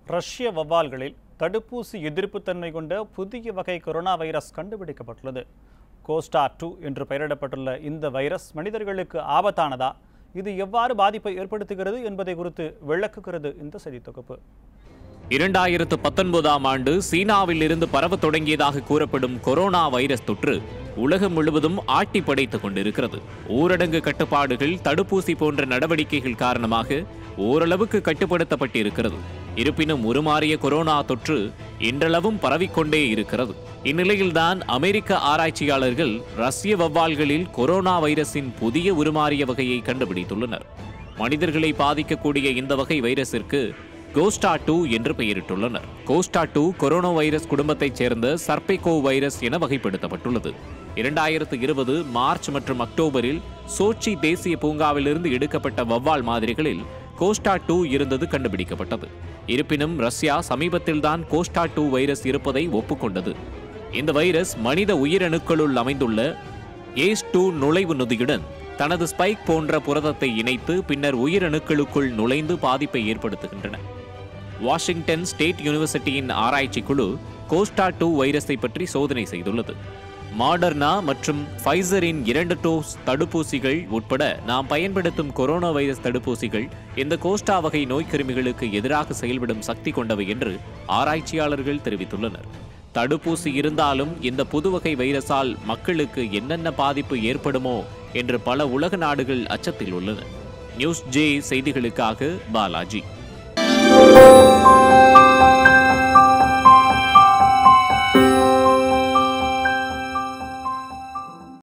ரஷ்ய வவ்வால்களில் தடுப்பூசி எதிர்ப்புத்தன்மை கொண்ட புதிய வகை கொரோனா வைரஸ் கண்டுபிடிக்கப்பட்டுள்ளது கோஸ்டா டூ என்று பெயரிடப்பட்டுள்ள இந்த வைரஸ் மனிதர்களுக்கு ஆபத்தானதா இது எவ்வாறு பாதிப்பை ஏற்படுத்துகிறது என்பதை குறித்து விளக்குகிறது இந்த செய்தி தொகுப்பு இரண்டாயிரத்து பத்தொன்பதாம் ஆண்டு சீனாவில் இருந்து பரவத் தொடங்கியதாக கூறப்படும் கொரோனா வைரஸ் தொற்று உலகம் முழுவதும் ஆட்டி படைத்துக் கொண்டிருக்கிறது ஊரடங்கு கட்டுப்பாடுகள் தடுப்பூசி போன்ற நடவடிக்கைகள் காரணமாக ஓரளவுக்கு கட்டுப்படுத்தப்பட்டிருக்கிறது இருப்பினும் உருமாறிய கொரோனா தொற்று இன்றளவும் பரவிக்கொண்டே இருக்கிறது இந்நிலையில்தான் அமெரிக்க ஆராய்ச்சியாளர்கள் ரஷ்ய வவ்வால்களில் கொரோனா வைரஸின் புதிய உருமாறிய வகையை கண்டுபிடித்துள்ளனர் மனிதர்களை பாதிக்கக்கூடிய இந்த வகை வைரஸிற்கு கோஸ்டா டூ என்று பெயரிட்டுள்ளனர் கோஸ்டா டூ கொரோனா வைரஸ் குடும்பத்தைச் சேர்ந்த சர்பெகோ வைரஸ் என வகைப்படுத்தப்பட்டுள்ளது இரண்டாயிரத்து இருபது மார்ச் மற்றும் அக்டோபரில் சோச்சி தேசிய பூங்காவிலிருந்து எடுக்கப்பட்ட வவ்வால் மாதிரிகளில் கோஸ்டா டூ இருந்தது கண்டுபிடிக்கப்பட்டது இருப்பினும் ரஷ்யா சமீபத்தில்தான் கோஸ்டா டூ வைரஸ் இருப்பதை ஒப்புக்கொண்டது இந்த வைரஸ் மனித உயிரணுக்களுள் அமைந்துள்ள ஏஸ் டூ நுழைவு நொதியுடன் தனது ஸ்பைக் போன்ற புரதத்தை இணைத்து பின்னர் உயிரணுக்களுக்குள் நுழைந்து பாதிப்பை ஏற்படுத்துகின்றன வாஷிங்டன் ஸ்டேட் யூனிவர்சிட்டியின் ஆராய்ச்சி குழு கோஸ்டா டூ வைரஸை பற்றி சோதனை செய்துள்ளது மாடர்னா மற்றும் ஃபைசரின் இரண்டு டோஸ் தடுப்பூசிகள் உட்பட நாம் பயன்படுத்தும் கொரோனா வைரஸ் தடுப்பூசிகள் இந்த கோஸ்டா வகை நோய்க்கிருமிகளுக்கு எதிராக செயல்படும் சக்தி கொண்டவை என்று ஆராய்ச்சியாளர்கள் தெரிவித்துள்ளனர் தடுப்பூசி இருந்தாலும் இந்த புதுவகை வைரஸால் மக்களுக்கு என்னென்ன பாதிப்பு ஏற்படுமோ என்று பல உலக நாடுகள் அச்சத்தில் உள்ளன நியூஸ் ஜே செய்திகளுக்காக பாலாஜி